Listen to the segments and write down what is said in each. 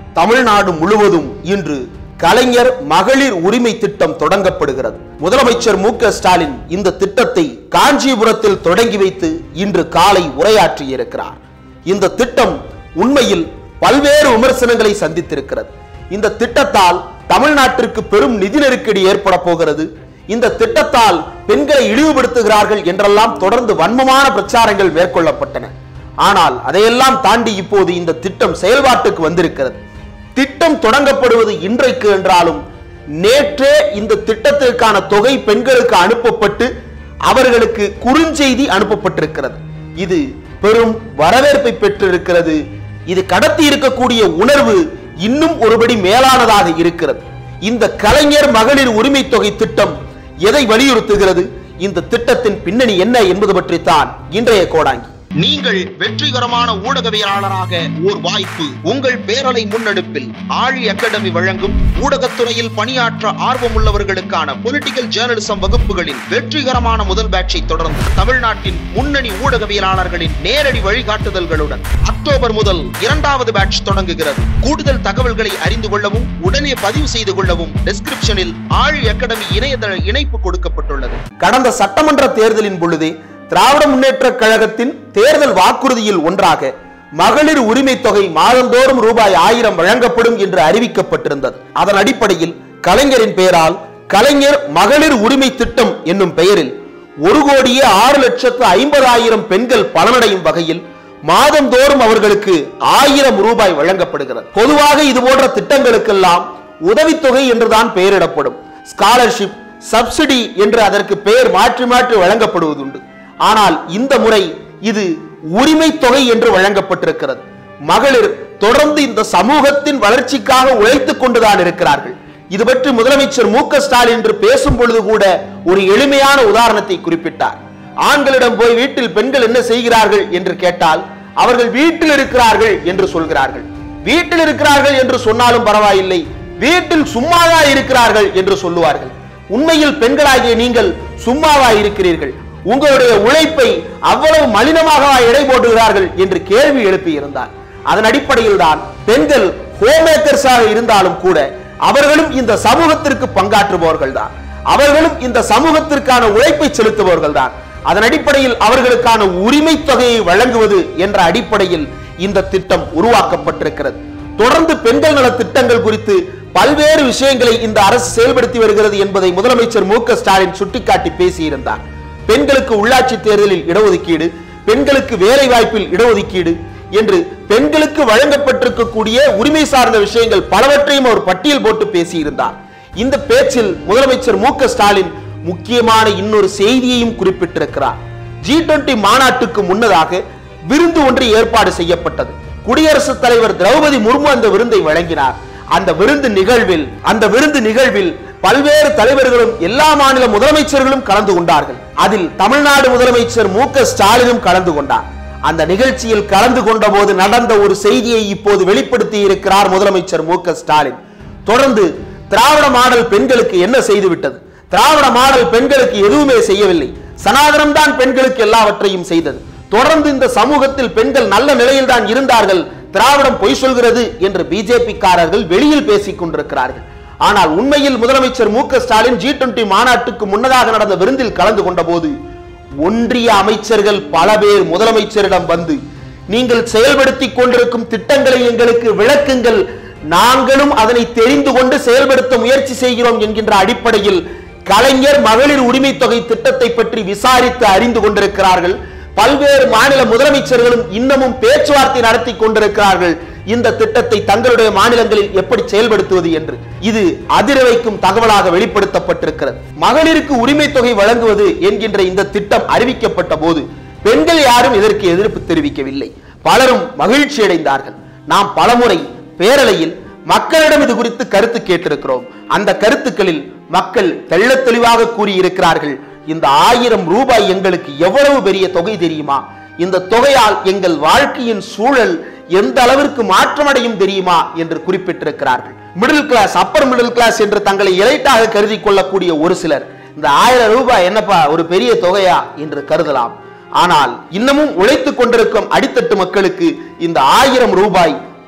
தமிழ்நாடு முழுவதும் இன்று கலைஞர் மகளிர் உரிமை திட்டம் தொடங்கப்படுகிறது முதலமைச்சர் மு க ஸ்டாலின் இந்த திட்டத்தை காஞ்சிபுரத்தில் தொடங்கி வைத்து இன்று காலை உரையாற்றியிருக்கிறார் இந்த திட்டம் உண்மையில் பல்வேறு விமர்சனங்களை சந்தித்திருக்கிறது இந்த திட்டத்தால் தமிழ்நாட்டிற்கு பெரும் நிதி நெருக்கடி ஏற்பட போகிறது இந்த திட்டத்தால் பெண்களை இழிவுபடுத்துகிறார்கள் என்றெல்லாம் தொடர்ந்து வன்மமான பிரச்சாரங்கள் மேற்கொள்ளப்பட்டன ஆனால் அதையெல்லாம் தாண்டி இப்போது இந்த திட்டம் செயல்பாட்டுக்கு வந்திருக்கிறது திட்டம் தொடங்கப்படுவது இன்றைக்கு என்றாலும் நேற்றே இந்த திட்டத்திற்கான தொகை பெண்களுக்கு அனுப்பப்பட்டு அவர்களுக்கு குறுஞ்செய்தி அனுப்பப்பட்டிருக்கிறது இது பெரும் வரவேற்பை பெற்றிருக்கிறது இது கடத்தி இருக்கக்கூடிய உணர்வு இன்னும் ஒருபடி மேலானதாக இருக்கிறது இந்த கலைஞர் மகளிர் உரிமை தொகை திட்டம் எதை வலியுறுத்துகிறது இந்த திட்டத்தின் பின்னணி என்ன என்பது பற்றித்தான் இன்றைய கோடாங்கி நீங்கள் வெற்றிகரமான ஊடகவியலாளராக ஓர் வாய்ப்பு உங்கள் பேரலை முன்னெடுப்பில் ஆழி அகாடமி வழங்கும் ஊடகத்துறையில் பணியாற்ற ஆர்வமுள்ளவர்களுக்கான பொலிட்டிக்கல் ஜேர்னலிசம் வகுப்புகளின் வெற்றிகரமான முதல் பேட்சை தொடர்ந்து தமிழ்நாட்டின் முன்னணி ஊடகவியலாளர்களின் நேரடி வழிகாட்டுதல்களுடன் அக்டோபர் முதல் இரண்டாவது பேட்ச் தொடங்குகிறது கூடுதல் தகவல்களை அறிந்து கொள்ளவும் உடனே பதிவு செய்து கொள்ளவும் டிஸ்கிரிப்ஷனில் ஆழி அகாடமி இணையதள இணைப்பு கொடுக்கப்பட்டுள்ளது கடந்த சட்டமன்ற தேர்தலின் பொழுதே திராவிட முன்னேற்ற கழகத்தின் தேர்தல் வாக்குறுதியில் ஒன்றாக மகளிர் உரிமை தொகை மாதந்தோறும் ரூபாய் ஆயிரம் வழங்கப்படும் என்று அறிவிக்கப்பட்டிருந்தது அதன் அடிப்படையில் கலைஞரின் பெயரால் கலைஞர் மகளிர் உரிமை திட்டம் என்னும் பெயரில் ஒரு கோடியே ஆறு லட்சத்து ஐம்பதாயிரம் பெண்கள் பலனடையும் வகையில் மாதந்தோறும் அவர்களுக்கு ஆயிரம் ரூபாய் வழங்கப்படுகிறது பொதுவாக இது போன்ற திட்டங்களுக்கெல்லாம் உதவித்தொகை என்றுதான் பெயரிடப்படும் ஸ்காலர்ஷிப் சப்சிடி என்று அதற்கு பெயர் மாற்றி மாற்றி வழங்கப்படுவதுண்டு ஆனால் இந்த முறை இது உரிமை தொகை என்று வழங்கப்பட்டிருக்கிறது மகளிர் தொடர்ந்து இந்த சமூகத்தின் வளர்ச்சிக்காக உழைத்துக் கொண்டுதான் இருக்கிறார்கள் இது பற்றி முதலமைச்சர் மு க ஸ்டாலின் என்று பேசும் பொழுது கூட ஒரு எளிமையான உதாரணத்தை குறிப்பிட்டார் ஆண்களிடம் போய் வீட்டில் பெண்கள் என்ன செய்கிறார்கள் என்று கேட்டால் அவர்கள் வீட்டில் இருக்கிறார்கள் என்று சொல்கிறார்கள் வீட்டில் இருக்கிறார்கள் என்று சொன்னாலும் பரவாயில்லை வீட்டில் சும்மாவா இருக்கிறார்கள் என்று சொல்லுவார்கள் உண்மையில் பெண்களாகிய நீங்கள் சும்மாவா இருக்கிறீர்கள் உங்களுடைய உழைப்பை அவ்வளவு மலினமாக எடை போட்டுகிறார்கள் என்று கேள்வி எழுப்பி இருந்தார் அதன் அடிப்படையில் தான் பெண்கள் ஹோம்மேக்கர்ஸாக இருந்தாலும் கூட அவர்களும் இந்த சமூகத்திற்கு பங்காற்றுபவர்கள் தான் அவர்களும் இந்த சமூகத்திற்கான உழைப்பை செலுத்துபவர்கள் தான் அதன் அடிப்படையில் அவர்களுக்கான உரிமை தொகையை வழங்குவது என்ற அடிப்படையில் இந்த திட்டம் உருவாக்கப்பட்டிருக்கிறது தொடர்ந்து பெண்கள் நல திட்டங்கள் குறித்து பல்வேறு விஷயங்களை இந்த அரசு செயல்படுத்தி வருகிறது என்பதை முதலமைச்சர் மு க ஸ்டாலின் சுட்டிக்காட்டி பேசியிருந்தார் பெண்களுக்கு உள்ளாட்சி தேர்தலில் இடஒதுக்கீடு பெண்களுக்கு வேலை வாய்ப்பில் இடஒதுக்கீடு என்று பெண்களுக்கு வழங்கப்பட்டிருக்கக்கூடிய உரிமை சார்ந்த விஷயங்கள் பலவற்றையும் அவர் பட்டியல் போட்டு பேசியிருந்தார் இந்த பேச்சில் முதலமைச்சர் மு க ஸ்டாலின் முக்கியமான இன்னொரு செய்தியையும் குறிப்பிட்டிருக்கிறார் ஜி டுவெண்டி மாநாட்டுக்கு முன்னதாக விருந்து ஒன்று ஏற்பாடு செய்யப்பட்டது குடியரசுத் தலைவர் திரௌபதி முர்மு அந்த விருந்தை வழங்கினார் அந்த விருந்து நிகழ்வில் அந்த விருந்து நிகழ்வில் பல்வேறு தலைவர்களும் எல்லா மாநில முதலமைச்சர்களும் கலந்து கொண்டார்கள் அதில் தமிழ்நாடு முதலமைச்சர் மு க ஸ்டாலினும் கலந்து கொண்டார் அந்த நிகழ்ச்சியில் கலந்து கொண்ட போது நடந்த ஒரு செய்தியை இப்போது வெளிப்படுத்தி இருக்கிறார் முதலமைச்சர் மு க ஸ்டாலின் தொடர்ந்து திராவிட மாடல் பெண்களுக்கு என்ன செய்துவிட்டது திராவிட மாடல் பெண்களுக்கு எதுவுமே செய்யவில்லை சனாதனம் தான் பெண்களுக்கு எல்லாவற்றையும் செய்தது தொடர்ந்து இந்த சமூகத்தில் பெண்கள் நல்ல நிலையில் தான் இருந்தார்கள் திராவிடம் பொய் சொல்கிறது என்று பிஜேபி காரர்கள் வெளியில் பேசிக் கொண்டிருக்கிறார்கள் ஆனால் உண்மையில் முதலமைச்சர் மு க ஸ்டாலின் ஜி டுவெண்டி மாநாட்டுக்கு முன்னதாக நடந்த விருந்தில் கலந்து கொண்ட போது ஒன்றிய அமைச்சர்கள் பல பேர் முதலமைச்சரிடம் வந்து நீங்கள் செயல்படுத்திக் கொண்டிருக்கும் திட்டங்களை எங்களுக்கு விளக்குங்கள் நாங்களும் அதனை தெரிந்து கொண்டு செயல்படுத்த முயற்சி செய்கிறோம் என்கின்ற அடிப்படையில் கலைஞர் மகளிர் உரிமை தொகை திட்டத்தை பற்றி விசாரித்து அறிந்து கொண்டிருக்கிறார்கள் பல்வேறு மாநில முதலமைச்சர்களும் இன்னமும் பேச்சுவார்த்தை நடத்தி கொண்டிருக்கிறார்கள் இந்த திட்டத்தை தங்களுடைய மாநிலங்களில் எப்படி செயல்படுத்துவது என்று இது அதிர வைக்கும் தகவலாக வெளிப்படுத்தப்பட்டிருக்கிறது மகளிருக்கு உரிமை தொகை வழங்குவது என்கின்ற இந்த திட்டம் அறிவிக்கப்பட்ட போது பெண்கள் யாரும் இதற்கு எதிர்ப்பு தெரிவிக்கவில்லை பலரும் மகிழ்ச்சி அடைந்தார்கள் நாம் பலமுறை பேரலையில் மக்களிடம் இது குறித்து கருத்து கேட்டிருக்கிறோம் அந்த கருத்துக்களில் மக்கள் தெள்ளத் தெளிவாக கூறியிருக்கிறார்கள் இந்த ஆயிரம் ரூபாய் எங்களுக்கு எவ்வளவு பெரிய தொகை தெரியுமா இந்த தொகையால் எங்கள் வாழ்க்கையின் சூழல் எந்த அளவிற்கு மாற்றமடையும் தெரியுமா என்று குறிப்பிட்டிருக்கிறார்கள் middle class upper middle class என்று தங்களை இலைட்டாக கருதி கொள்ளக்கூடிய ஒரு சிலர் இந்த ஆயிரம் ரூபாய் என்னப்பா ஒரு பெரிய தொகையா என்று கருதலாம் ஆனால் இன்னமும் உழைத்துக் கொண்டிருக்கும் அடித்தட்டு மக்களுக்கு இந்த ஆயிரம் ரூபாய்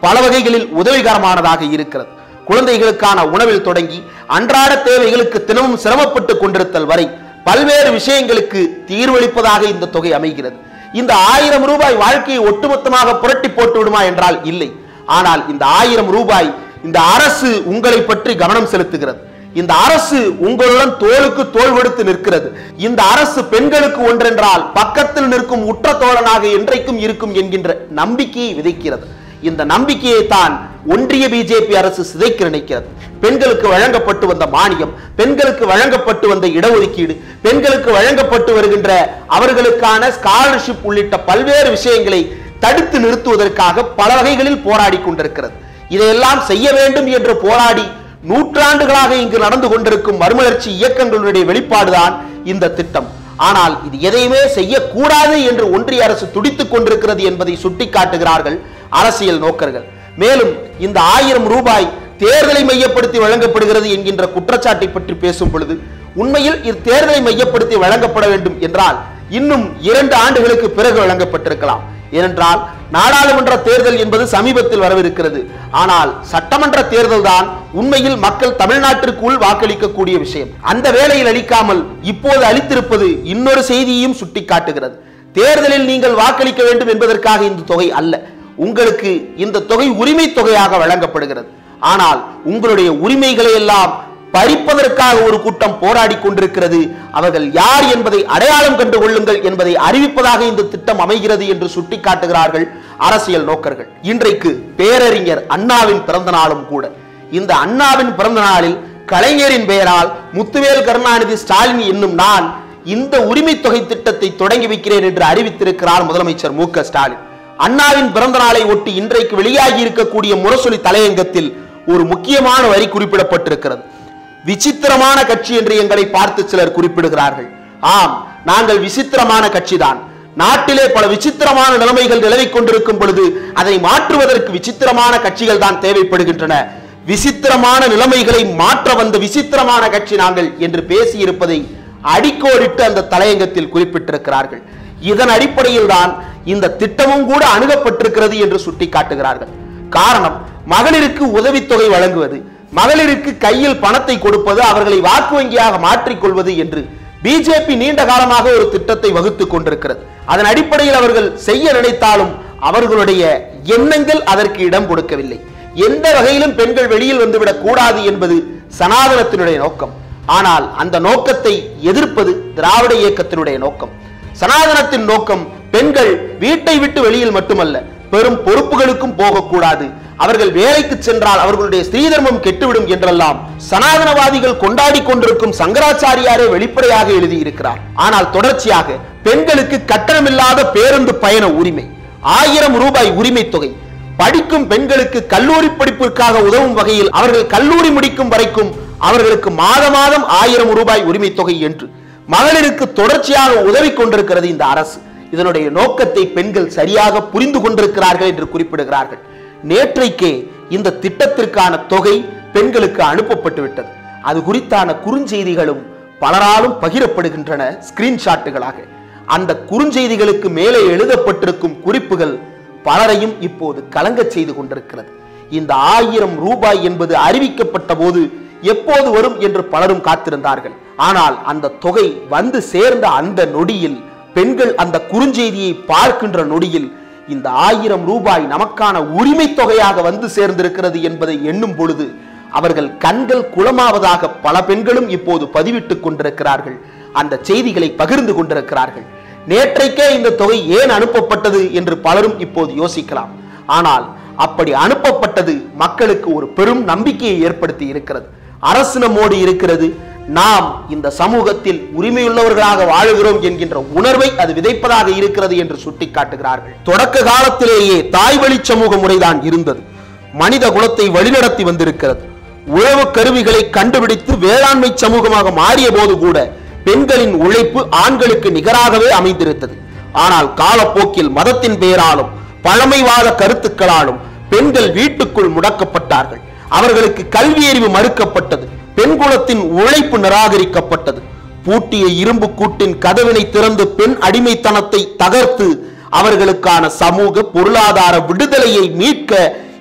பல வகைகளில் உதவிகரமானதாக இருக்கிறது குழந்தைகளுக்கான உணவில் தொடங்கி அன்றாட தேவைகளுக்கு தினமும் சிரமப்பட்டு கொண்டிருத்தல் வரை பல்வேறு விஷயங்களுக்கு தீர்வளிப்பதாக இந்த தொகை அமைகிறது இந்த ஆயிரம் ரூபாய் வாழ்க்கையை ஒட்டுமொத்தமாக புரட்டி போட்டு விடுமா என்றால் இல்லை ஆனால் இந்த ஆயிரம் ரூபாய் இந்த அரசு உங்களை பற்றி கவனம் செலுத்துகிறது இந்த அரசு உங்களுடன் தோளுக்கு தோள் கொடுத்து நிற்கிறது இந்த அரசு பெண்களுக்கு ஒன்றென்றால் பக்கத்தில் நிற்கும் உற்ற தோழனாக என்றைக்கும் இருக்கும் என்கின்ற நம்பிக்கையை விதைக்கிறது இந்த நம்பிக்கையை தான் ஒன்றிய பிஜேபி அரசு சிதைக்க நினைக்கிறது பெண்களுக்கு வழங்கப்பட்டு வந்த மானியம் பெண்களுக்கு வழங்கப்பட்டு வந்த இடஒதுக்கீடு பெண்களுக்கு வழங்கப்பட்டு வருகின்ற அவர்களுக்கான ஸ்காலர்ஷிப் உள்ளிட்ட பல்வேறு விஷயங்களை தடுத்து நிறுத்துவதற்காக பல வகைகளில் போராடி கொண்டிருக்கிறது இதையெல்லாம் செய்ய வேண்டும் என்று போராடி நூற்றாண்டுகளாக இங்கு நடந்து கொண்டிருக்கும் மறுமலர்ச்சி இயக்கங்களுடைய வெளிப்பாடுதான் இந்த திட்டம் ஆனால் இது எதையுமே செய்யக்கூடாது என்று ஒன்றிய அரசு துடித்துக் கொண்டிருக்கிறது என்பதை சுட்டிக்காட்டுகிறார்கள் அரசியல் நோக்கர்கள் மேலும் இந்த ஆயிரம் ரூபாய் தேர்தலை மையப்படுத்தி வழங்கப்படுகிறது என்கின்ற குற்றச்சாட்டை பற்றி பேசும் பொழுது உண்மையில் இது தேர்தலை மையப்படுத்தி வழங்கப்பட வேண்டும் என்றால் இன்னும் இரண்டு ஆண்டுகளுக்கு பிறகு வழங்கப்பட்டிருக்கலாம் ஏனென்றால் நாடாளுமன்ற தேர்தல் என்பது சமீபத்தில் வரவிருக்கிறது ஆனால் சட்டமன்ற தேர்தல் தான் உண்மையில் மக்கள் தமிழ்நாட்டிற்குள் வாக்களிக்கக்கூடிய விஷயம் அந்த வேளையில் அளிக்காமல் இப்போது அளித்திருப்பது இன்னொரு செய்தியையும் சுட்டிக்காட்டுகிறது தேர்தலில் நீங்கள் வாக்களிக்க வேண்டும் என்பதற்காக இந்த தொகை அல்ல உங்களுக்கு இந்த தொகை உரிமை தொகையாக வழங்கப்படுகிறது ஆனால் உங்களுடைய உரிமைகளை எல்லாம் பறிப்பதற்காக ஒரு கூட்டம் போராடி கொண்டிருக்கிறது அவர்கள் யார் என்பதை அடையாளம் கண்டு கொள்ளுங்கள் என்பதை அறிவிப்பதாக இந்த திட்டம் அமைகிறது என்று சுட்டிக்காட்டுகிறார்கள் அரசியல் நோக்கர்கள் இன்றைக்கு பேரறிஞர் அண்ணாவின் பிறந்த நாளும் கூட இந்த அண்ணாவின் பிறந்த நாளில் கலைஞரின் பெயரால் முத்துவேல் கருணாநிதி ஸ்டாலின் என்னும் நான் இந்த உரிமை தொகை திட்டத்தை தொடங்கி வைக்கிறேன் என்று அறிவித்திருக்கிறார் முதலமைச்சர் மு க ஸ்டாலின் அண்ணாவின் பிறந்த நாளை ஒட்டி இன்றைக்கு வெளியாகி இருக்கக்கூடிய முரசொலி தலையங்கத்தில் ஒரு முக்கியமான வரி குறிப்பிடப்பட்டிருக்கிறது விசித்திரமான கட்சி என்று எங்களை பார்த்து சிலர் குறிப்பிடுகிறார்கள் ஆம் நாங்கள் விசித்திரமான கட்சிதான் நாட்டிலே பல விசித்திரமான நிலைமைகள் நிலவிக் கொண்டிருக்கும் பொழுது அதை மாற்றுவதற்கு விசித்திரமான கட்சிகள் தான் தேவைப்படுகின்றன விசித்திரமான நிலைமைகளை மாற்ற வந்த விசித்திரமான கட்சி நாங்கள் என்று பேசியிருப்பதை அடிக்கோடிட்டு அந்த தலையங்கத்தில் குறிப்பிட்டிருக்கிறார்கள் இதன் அடிப்படையில் தான் இந்த திட்டமும் கூட அணுகப்பட்டிருக்கிறது என்று சுட்டிக்காட்டுகிறார்கள் காரணம் மகளிருக்கு உதவித்தொகை வழங்குவது மகளிருக்கு கையில் பணத்தை கொடுப்பது அவர்களை வாக்கு வங்கியாக மாற்றிக்கொள்வது என்று பிஜேபி நீண்ட காலமாக ஒரு திட்டத்தை வகுத்துக் கொண்டிருக்கிறது அதன் அடிப்படையில் அவர்கள் செய்ய நினைத்தாலும் அவர்களுடைய எண்ணங்கள் அதற்கு இடம் கொடுக்கவில்லை எந்த வகையிலும் பெண்கள் வெளியில் வந்துவிடக் கூடாது என்பது சனாதனத்தினுடைய நோக்கம் ஆனால் அந்த நோக்கத்தை எதிர்ப்பது திராவிட இயக்கத்தினுடைய நோக்கம் சனாதனத்தின் நோக்கம் பெண்கள் வீட்டை விட்டு வெளியில் மட்டுமல்ல பெரும் பொறுப்புகளுக்கும் போகக்கூடாது அவர்கள் வேலைக்கு சென்றால் அவர்களுடைய ஸ்ரீதர்மம் கெட்டுவிடும் என்றெல்லாம் சனாதனவாதிகள் கொண்டாடி கொண்டிருக்கும் சங்கராச்சாரியாரே வெளிப்படையாக எழுதியிருக்கிறார் ஆனால் தொடர்ச்சியாக பெண்களுக்கு கட்டணமில்லாத பேருந்து பயண உரிமை ஆயிரம் ரூபாய் உரிமை தொகை படிக்கும் பெண்களுக்கு கல்லூரி படிப்பிற்காக உதவும் வகையில் அவர்கள் கல்லூரி முடிக்கும் வரைக்கும் அவர்களுக்கு மாத மாதம் ஆயிரம் ரூபாய் உரிமை தொகை என்று மகளிருக்கு தொடர்ச்சியாக உதவி கொண்டிருக்கிறது இந்த அரசு இதனுடைய நோக்கத்தை பெண்கள் சரியாக புரிந்து கொண்டிருக்கிறார்கள் என்று குறிப்பிடுகிறார்கள் நேற்றைக்கே இந்த திட்டத்திற்கான தொகை பெண்களுக்கு அனுப்பப்பட்டு விட்டது அது குறித்தான குறுஞ்செய்திகளும் பலராலும் பகிரப்படுகின்றன ஸ்கிரீன்ஷாட்டுகளாக அந்த குறுஞ்செய்திகளுக்கு மேலே எழுதப்பட்டிருக்கும் குறிப்புகள் பலரையும் இப்போது கலங்கச் செய்து கொண்டிருக்கிறது இந்த ஆயிரம் ரூபாய் என்பது அறிவிக்கப்பட்ட போது எப்போது வரும் என்று பலரும் காத்திருந்தார்கள் ஆனால் அந்த தொகை வந்து சேர்ந்த அந்த நொடியில் பெண்கள் அந்த குறுஞ்செய்தியை பார்க்கின்ற நொடியில் இந்த ஆயிரம் ரூபாய் நமக்கான உரிமை தொகையாக வந்து சேர்ந்திருக்கிறது என்பதை எண்ணும் பொழுது அவர்கள் கண்கள் குளமாவதாக பல பெண்களும் இப்போது பதிவிட்டுக் கொண்டிருக்கிறார்கள் அந்த செய்திகளை பகிர்ந்து கொண்டிருக்கிறார்கள் நேற்றைக்கே இந்த தொகை ஏன் அனுப்பப்பட்டது என்று பலரும் இப்போது யோசிக்கலாம் ஆனால் அப்படி அனுப்பப்பட்டது மக்களுக்கு ஒரு பெரும் நம்பிக்கையை ஏற்படுத்தி இருக்கிறது அரசு நம்மோடு இருக்கிறது நாம் இந்த சமூகத்தில் உரிமையுள்ளவர்களாக வாழுகிறோம் என்கின்ற உணர்வை அது விதைப்பதாக இருக்கிறது என்று சுட்டிக்காட்டுகிறார்கள் தொடக்க காலத்திலேயே தாய் வழி சமூக முறைதான் இருந்தது மனித குலத்தை வழிநடத்தி வந்திருக்கிறது உழவு கருவிகளை கண்டுபிடித்து வேளாண்மை சமூகமாக மாறிய போது கூட பெண்களின் உழைப்பு ஆண்களுக்கு நிகராகவே அமைந்திருந்தது ஆனால் காலப்போக்கில் மதத்தின் பெயராலும் பழமைவாத கருத்துக்களாலும் பெண்கள் வீட்டுக்குள் முடக்கப்பட்டார்கள் அவர்களுக்கு கல்வி அறிவு மறுக்கப்பட்டது பெண்குலத்தின் உழைப்பு நிராகரிக்கப்பட்டது பூட்டிய இரும்பு கூட்டின் கதவினை திறந்து பெண் அடிமைத்தனத்தை தகர்த்து அவர்களுக்கான சமூக பொருளாதார விடுதலையை மீட்க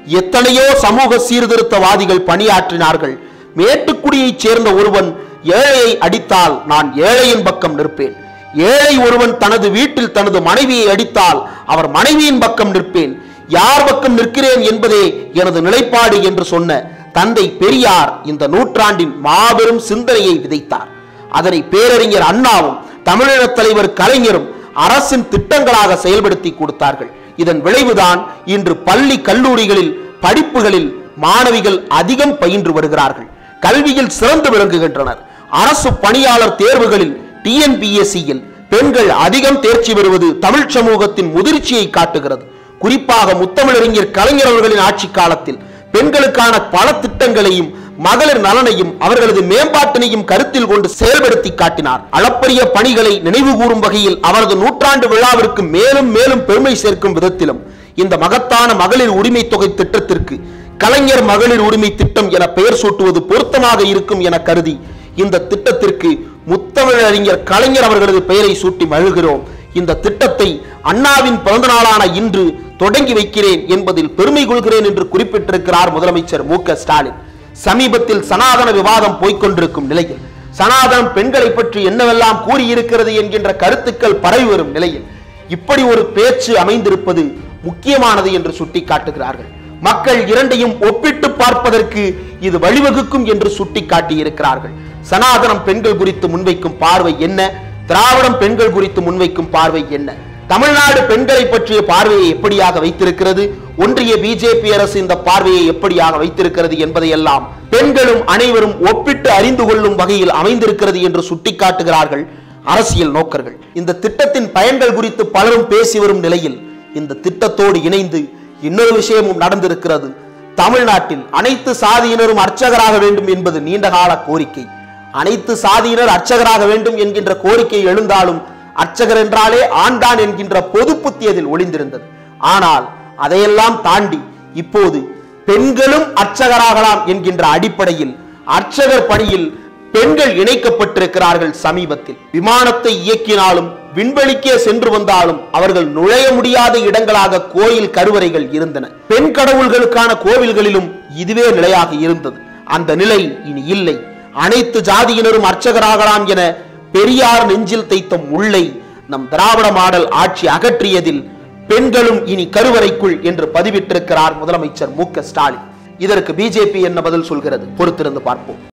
எத்தனையோ சமூக சீர்திருத்தவாதிகள் பணியாற்றினார்கள் மேட்டுக்குடியைச் சேர்ந்த ஒருவன் ஏழையை அடித்தால் நான் ஏழையின் பக்கம் நிற்பேன் ஏழை ஒருவன் தனது வீட்டில் தனது மனைவியை அடித்தால் அவர் மனைவியின் பக்கம் நிற்பேன் யார் பக்கம் நிற்கிறேன் என்பதே எனது நிலைப்பாடு என்று சொன்ன தந்தை பெரியார் இந்த நூற்றாண்டின் மாபெரும் சிந்தனையை விதைத்தார் அதனை பேரறிஞர் அண்ணாவும் தமிழக தலைவர் கலைஞரும் அரசின் திட்டங்களாக செயல்படுத்தி கொடுத்தார்கள் இதன் விளைவுதான் இன்று பள்ளி கல்லூரிகளில் படிப்புகளில் மாணவிகள் அதிகம் பயின்று வருகிறார்கள் கல்வியில் சிறந்து விளங்குகின்றனர் அரசு பணியாளர் தேர்வுகளில் டிஎன்பிஎஸ்சியில் பெண்கள் அதிகம் தேர்ச்சி பெறுவது தமிழ் சமூகத்தின் முதிர்ச்சியை காட்டுகிறது குறிப்பாக முத்தமிழறிஞர் கலைஞர் அவர்களின் ஆட்சி காலத்தில் பெண்களுக்கான பல திட்டங்களையும் மகளிர் நலனையும் அவர்களது மேம்பாட்டினையும் கருத்தில் கொண்டு செயல்படுத்தி காட்டினார் அளப்பரிய பணிகளை நினைவு கூறும் வகையில் அவரது நூற்றாண்டு விழாவிற்கு மேலும் மேலும் பெருமை சேர்க்கும் விதத்திலும் இந்த மகத்தான மகளிர் உரிமை தொகை திட்டத்திற்கு கலைஞர் மகளிர் உரிமை திட்டம் என பெயர் சூட்டுவது பொருத்தமாக இருக்கும் என கருதி இந்த திட்டத்திற்கு முத்தமிழறிஞர் கலைஞர் அவர்களது பெயரை சூட்டி மகிழ்கிறோம் இந்த திட்டத்தை அண்ணாவின் பிறந்த நாளான இன்று தொடங்கி வைக்கிறேன் என்பதில் பெருமை கொள்கிறேன் என்று குறிப்பிட்டிருக்கிறார் முதலமைச்சர் மு க ஸ்டாலின் சமீபத்தில் சனாதன விவாதம் போய்க்கொண்டிருக்கும் நிலையில் சனாதனம் பெண்களை பற்றி என்னவெல்லாம் கூறியிருக்கிறது என்கின்ற கருத்துக்கள் பரவி வரும் நிலையில் இப்படி ஒரு பேச்சு அமைந்திருப்பது முக்கியமானது என்று சுட்டிக்காட்டுகிறார்கள் மக்கள் இரண்டையும் ஒப்பிட்டு பார்ப்பதற்கு இது வழிவகுக்கும் என்று சுட்டிக்காட்டி இருக்கிறார்கள் சனாதனம் பெண்கள் குறித்து முன்வைக்கும் பார்வை என்ன திராவிடம் பெண்கள் குறித்து முன்வைக்கும் பார்வை என்ன தமிழ்நாடு பெண்களை பற்றிய பார்வையை எப்படியாக வைத்திருக்கிறது ஒன்றிய பிஜேபி அரசு இந்த பார்வையை எப்படியாக வைத்திருக்கிறது என்பதையெல்லாம் பெண்களும் அனைவரும் ஒப்பிட்டு அறிந்து கொள்ளும் வகையில் அமைந்திருக்கிறது என்று சுட்டிக்காட்டுகிறார்கள் அரசியல் நோக்கர்கள் இந்த திட்டத்தின் பயன்கள் குறித்து பலரும் பேசி வரும் நிலையில் இந்த திட்டத்தோடு இணைந்து இன்னொரு விஷயமும் நடந்திருக்கிறது தமிழ்நாட்டில் அனைத்து சாதியினரும் அர்ச்சகராக வேண்டும் என்பது நீண்டகால கோரிக்கை அனைத்து சாதியினர் அர்ச்சகராக வேண்டும் என்கின்ற கோரிக்கை எழுந்தாலும் அர்ச்சகர் என்றாலே ஆண்டான் என்கின்ற பொது புத்தி அதில் ஒளிந்திருந்தது ஆனால் அதையெல்லாம் தாண்டி இப்போது பெண்களும் அர்ச்சகராகலாம் என்கின்ற அடிப்படையில் அர்ச்சகர் பணியில் பெண்கள் இணைக்கப்பட்டிருக்கிறார்கள் சமீபத்தில் விமானத்தை இயக்கினாலும் விண்வெளிக்கே சென்று வந்தாலும் அவர்கள் நுழைய முடியாத இடங்களாக கோயில் கருவறைகள் இருந்தன பெண் கடவுள்களுக்கான கோவில்களிலும் இதுவே நிலையாக இருந்தது அந்த நிலை இனி இல்லை அனைத்து ஜாதியினரும் அர்ச்சகராகலாம் என பெரியார் நெஞ்சில் தைத்த முல்லை நம் திராவிட மாடல் ஆட்சி அகற்றியதில் பெண்களும் இனி கருவறைக்குள் என்று பதிவிட்டிருக்கிறார் முதலமைச்சர் மு க ஸ்டாலின் இதற்கு பிஜேபி என்ன பதில் சொல்கிறது பொறுத்திருந்து பார்ப்போம்